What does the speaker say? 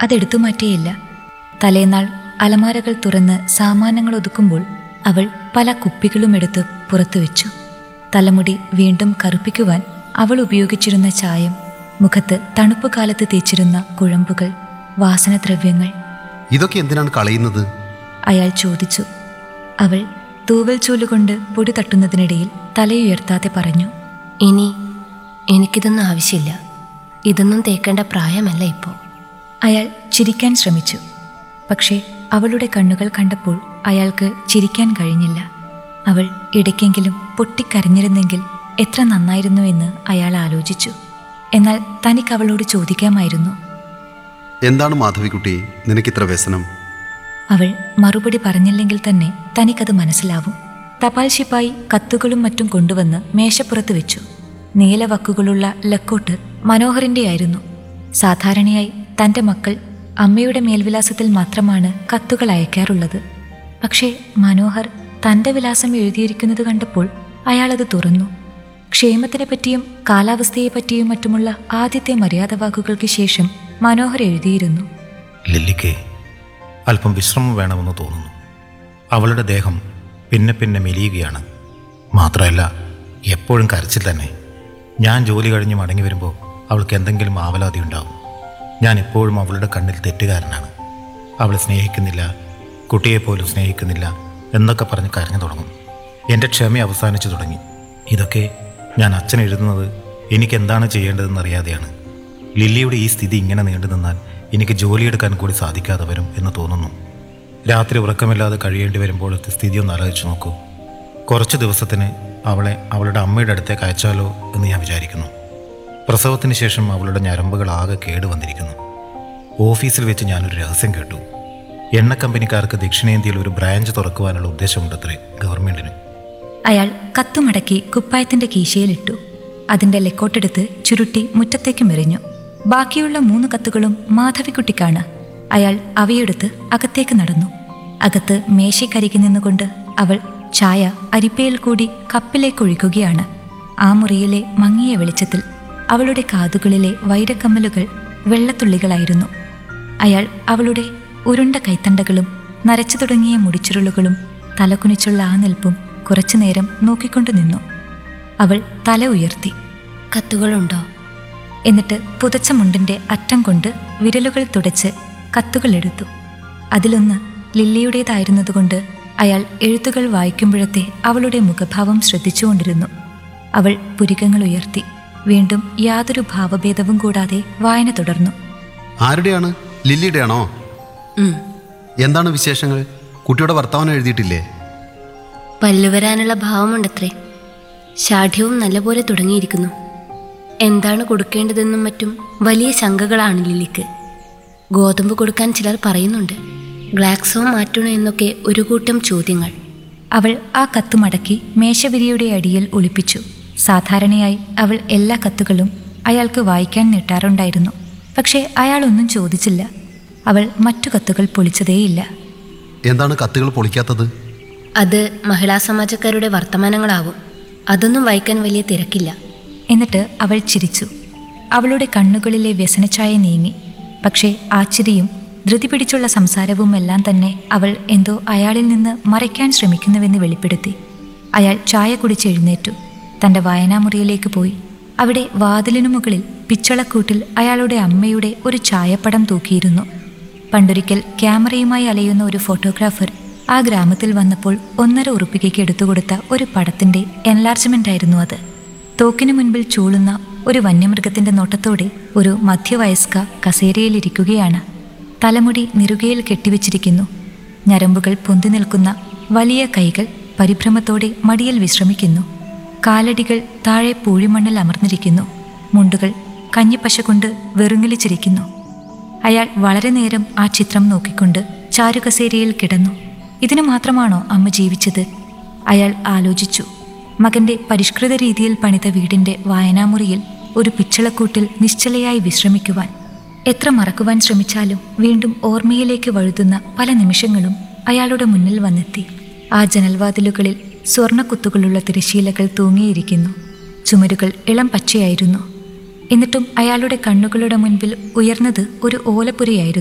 അതെടുത്തു മാറ്റിയില്ല തലേനാൾ അലമാരകൾ തുറന്ന് സാമാനങ്ങൾ ഒതുക്കുമ്പോൾ അവൾ പല കുപ്പികളും എടുത്ത് പുറത്തു വെച്ചു തലമുടി വീണ്ടും കറുപ്പിക്കുവാൻ അവൾ ഉപയോഗിച്ചിരുന്ന ചായം മുഖത്ത് തണുപ്പ് കാലത്ത് തേച്ചിരുന്ന കുഴമ്പുകൾ വാസനദ്രവ്യങ്ങൾ ഇതൊക്കെ എന്തിനാണ് കളയുന്നത് അയാൾ ചോദിച്ചു അവൾ തൂവൽ ചൂലുകൊണ്ട് പൊടി തട്ടുന്നതിനിടയിൽ തലയുയർത്താതെ പറഞ്ഞു ഇനി എനിക്കിതൊന്നും ആവശ്യമില്ല ഇതൊന്നും തേക്കേണ്ട പ്രായമല്ല ഇപ്പോൾ അയാൾ ചിരിക്കാൻ ശ്രമിച്ചു പക്ഷേ അവളുടെ കണ്ണുകൾ കണ്ടപ്പോൾ അയാൾക്ക് ചിരിക്കാൻ കഴിഞ്ഞില്ല അവൾ ഇടയ്ക്കെങ്കിലും പൊട്ടിക്കരഞ്ഞിരുന്നെങ്കിൽ എത്ര നന്നായിരുന്നു എന്ന് അയാൾ ആലോചിച്ചു എന്നാൽ തനിക്ക് അവളോട് ചോദിക്കാമായിരുന്നു എന്താണ് മാധവിക്കുട്ടി നിനക്കിത്ര വ്യസനം അവൾ മറുപടി പറഞ്ഞില്ലെങ്കിൽ തന്നെ തനിക്കത് മനസ്സിലാവും തപാൽ ശിപ്പായി കത്തുകളും മറ്റും കൊണ്ടുവന്ന് മേശപ്പുറത്ത് വെച്ചു നീലവക്കുകളുള്ള ലക്കോട്ട് മനോഹറിൻ്റെയായിരുന്നു സാധാരണയായി തൻ്റെ മക്കൾ അമ്മയുടെ മേൽവിലാസത്തിൽ മാത്രമാണ് കത്തുകൾ അയക്കാറുള്ളത് പക്ഷേ മനോഹർ തൻ്റെ വിലാസം എഴുതിയിരിക്കുന്നത് കണ്ടപ്പോൾ അയാളത് തുറന്നു ക്ഷേമത്തിനെ പറ്റിയും കാലാവസ്ഥയെ പറ്റിയും മറ്റുമുള്ള ആദ്യത്തെ മര്യാദ വാക്കുകൾക്ക് ശേഷം മനോഹർ എഴുതിയിരുന്നു ലില്ലിക്ക് അല്പം വിശ്രമം വേണമെന്ന് തോന്നുന്നു അവളുടെ ദേഹം പിന്നെ പിന്നെ മെലിയുകയാണ് മാത്രമല്ല എപ്പോഴും കരച്ചിൽ തന്നെ ഞാൻ ജോലി കഴിഞ്ഞ് മടങ്ങി വരുമ്പോൾ അവൾക്ക് എന്തെങ്കിലും ആവലാതി ഉണ്ടാവും ഞാൻ എപ്പോഴും അവളുടെ കണ്ണിൽ തെറ്റുകാരനാണ് അവളെ സ്നേഹിക്കുന്നില്ല കുട്ടിയെപ്പോലും സ്നേഹിക്കുന്നില്ല എന്നൊക്കെ പറഞ്ഞ് കരഞ്ഞു തുടങ്ങും എൻ്റെ ക്ഷമ അവസാനിച്ചു തുടങ്ങി ഇതൊക്കെ ഞാൻ അച്ഛൻ എഴുതുന്നത് എനിക്ക് എന്താണ് ചെയ്യേണ്ടതെന്ന് അറിയാതെയാണ് ലില്ലിയുടെ ഈ സ്ഥിതി ഇങ്ങനെ നീണ്ടു നിന്നാൽ എനിക്ക് ജോലിയെടുക്കാൻ കൂടി സാധിക്കാതെ വരും എന്ന് തോന്നുന്നു രാത്രി ഉറക്കമില്ലാതെ കഴിയേണ്ടി വരുമ്പോഴത്തെ സ്ഥിതി ഒന്ന് ആലോചിച്ച് നോക്കൂ കുറച്ച് ദിവസത്തിന് അവളെ അവളുടെ അമ്മയുടെ അടുത്തേക്ക് അയച്ചാലോ എന്ന് ഞാൻ വിചാരിക്കുന്നു പ്രസവത്തിന് ശേഷം അവളുടെ ഞരമ്പുകൾ ആകെ കേടുവന്നിരിക്കുന്നു ഓഫീസിൽ വെച്ച് ഞാനൊരു രഹസ്യം കേട്ടു എണ്ണ കമ്പനിക്കാർക്ക് ദക്ഷിണേന്ത്യയിൽ ഒരു ബ്രാഞ്ച് തുറക്കുവാനുള്ള ഉദ്ദേശമുണ്ടത്രേ ഗവൺമെന്റിന് അയാൾ കത്തുമടക്കി കുപ്പായത്തിന്റെ കീശയിലിട്ടു അതിന്റെ ലെക്കോട്ടെടുത്ത് ചുരുട്ടി മുറ്റത്തേക്ക് മെറിഞ്ഞു ബാക്കിയുള്ള മൂന്ന് കത്തുകളും മാധവിക്കുട്ടിക്കാണ് അയാൾ അവയെടുത്ത് അകത്തേക്ക് നടന്നു അകത്ത് മേശയ്ക്കരികി നിന്നുകൊണ്ട് അവൾ ചായ അരിപ്പയിൽ കൂടി കപ്പിലേക്ക് ഒഴിക്കുകയാണ് ആ മുറിയിലെ മങ്ങിയ വെളിച്ചത്തിൽ അവളുടെ കാതുകളിലെ വൈരക്കമ്മലുകൾ വെള്ളത്തുള്ളികളായിരുന്നു അയാൾ അവളുടെ ഉരുണ്ട കൈത്തണ്ടകളും നരച്ചു തുടങ്ങിയ മുടിച്ചുരുളുകളും തലകുനിച്ചുള്ള ആ നിൽപ്പും കുറച്ചുനേരം നോക്കിക്കൊണ്ടു നിന്നു അവൾ തല ഉയർത്തി കത്തുകളുണ്ടോ എന്നിട്ട് പുതച്ച മുണ്ടിന്റെ അറ്റം കൊണ്ട് വിരലുകൾ തുടച്ച് കത്തുകൾ എടുത്തു അതിലൊന്ന് ലില്ലിയുടേതായിരുന്നതുകൊണ്ട് അയാൾ എഴുത്തുകൾ വായിക്കുമ്പോഴത്തെ അവളുടെ മുഖഭാവം ശ്രദ്ധിച്ചുകൊണ്ടിരുന്നു അവൾ പുരികങ്ങൾ ഉയർത്തി വീണ്ടും യാതൊരു ഭാവഭേദവും കൂടാതെ വായന തുടർന്നു ആരുടെയാണ് ലില്ലിയുടെയാണോ ഉം. എന്താണ് വിശേഷങ്ങൾ കുട്ടിയുടെ ഭർത്താവിന് എഴുതിയിട്ടില്ലേ പല്ലുവരാനുള്ള ഭാവമുണ്ടത്രേ ശാഠ്യവും നല്ലപോലെ തുടങ്ങിയിരിക്കുന്നു എന്താണ് കൊടുക്കേണ്ടതെന്നും മറ്റും വലിയ ശങ്കകളാണ് ലില്ലിക്ക് ഗോതമ്പ് കൊടുക്കാൻ ചിലർ പറയുന്നുണ്ട് ഗ്ലാക്സോ മാറ്റണോ എന്നൊക്കെ ഒരു കൂട്ടം ചോദ്യങ്ങൾ അവൾ ആ കത്ത് മടക്കി മേശവിരിയുടെ അടിയിൽ ഒളിപ്പിച്ചു സാധാരണയായി അവൾ എല്ലാ കത്തുകളും അയാൾക്ക് വായിക്കാൻ നീട്ടാറുണ്ടായിരുന്നു പക്ഷേ അയാൾ ഒന്നും ചോദിച്ചില്ല അവൾ മറ്റു കത്തുകൾ പൊളിച്ചതേയില്ല എന്താണ് കത്തുകൾ പൊളിക്കാത്തത് അത് മഹിളാ സമാജക്കാരുടെ വർത്തമാനങ്ങളാവും അതൊന്നും വായിക്കാൻ വലിയ തിരക്കില്ല എന്നിട്ട് അവൾ ചിരിച്ചു അവളുടെ കണ്ണുകളിലെ വ്യസനച്ചായ നീങ്ങി പക്ഷേ ആ ചിരിയും ധൃതി പിടിച്ചുള്ള സംസാരവും എല്ലാം തന്നെ അവൾ എന്തോ അയാളിൽ നിന്ന് മറയ്ക്കാൻ ശ്രമിക്കുന്നുവെന്ന് വെളിപ്പെടുത്തി അയാൾ ചായ കുടിച്ച് എഴുന്നേറ്റു തൻ്റെ വായനാമുറിയിലേക്ക് പോയി അവിടെ വാതിലിനു മുകളിൽ പിച്ചളക്കൂട്ടിൽ അയാളുടെ അമ്മയുടെ ഒരു ചായപ്പടം തൂക്കിയിരുന്നു പണ്ടൊരിക്കൽ ക്യാമറയുമായി അലയുന്ന ഒരു ഫോട്ടോഗ്രാഫർ ആ ഗ്രാമത്തിൽ വന്നപ്പോൾ ഒന്നര ഉറുപ്പികയ്ക്ക് എടുത്തുകൊടുത്ത ഒരു പടത്തിന്റെ എൻലാർജ്മെന്റ് ആയിരുന്നു അത് തോക്കിനു മുൻപിൽ ചൂളുന്ന ഒരു വന്യമൃഗത്തിന്റെ നോട്ടത്തോടെ ഒരു മധ്യവയസ്ക കസേരയിലിരിക്കുകയാണ് തലമുടി നിറുകയിൽ കെട്ടിവെച്ചിരിക്കുന്നു ഞരമ്പുകൾ പൊന്തി നിൽക്കുന്ന വലിയ കൈകൾ പരിഭ്രമത്തോടെ മടിയിൽ വിശ്രമിക്കുന്നു കാലടികൾ താഴെ പൂഴിമണ്ണിൽ അമർന്നിരിക്കുന്നു മുണ്ടുകൾ കഞ്ഞിപ്പശ കൊണ്ട് വെറുങ്ങലിച്ചിരിക്കുന്നു അയാൾ വളരെ നേരം ആ ചിത്രം നോക്കിക്കൊണ്ട് ചാരുകസേരയിൽ കിടന്നു ഇതിനു മാത്രമാണോ അമ്മ ജീവിച്ചത് അയാൾ ആലോചിച്ചു മകന്റെ പരിഷ്കൃത രീതിയിൽ പണിത വീടിന്റെ വായനാമുറിയിൽ ഒരു പിച്ചളക്കൂട്ടിൽ നിശ്ചലയായി വിശ്രമിക്കുവാൻ എത്ര മറക്കുവാൻ ശ്രമിച്ചാലും വീണ്ടും ഓർമ്മയിലേക്ക് വഴുതുന്ന പല നിമിഷങ്ങളും അയാളുടെ മുന്നിൽ വന്നെത്തി ആ ജനൽവാതിലുകളിൽ സ്വർണ്ണക്കുത്തുകളുള്ള തിരശീലകൾ തൂങ്ങിയിരിക്കുന്നു ചുമരുകൾ ഇളം പച്ചയായിരുന്നു എന്നിട്ടും അയാളുടെ കണ്ണുകളുടെ മുൻപിൽ ഉയർന്നത് ഒരു ഓലപ്പുരയായിരുന്നു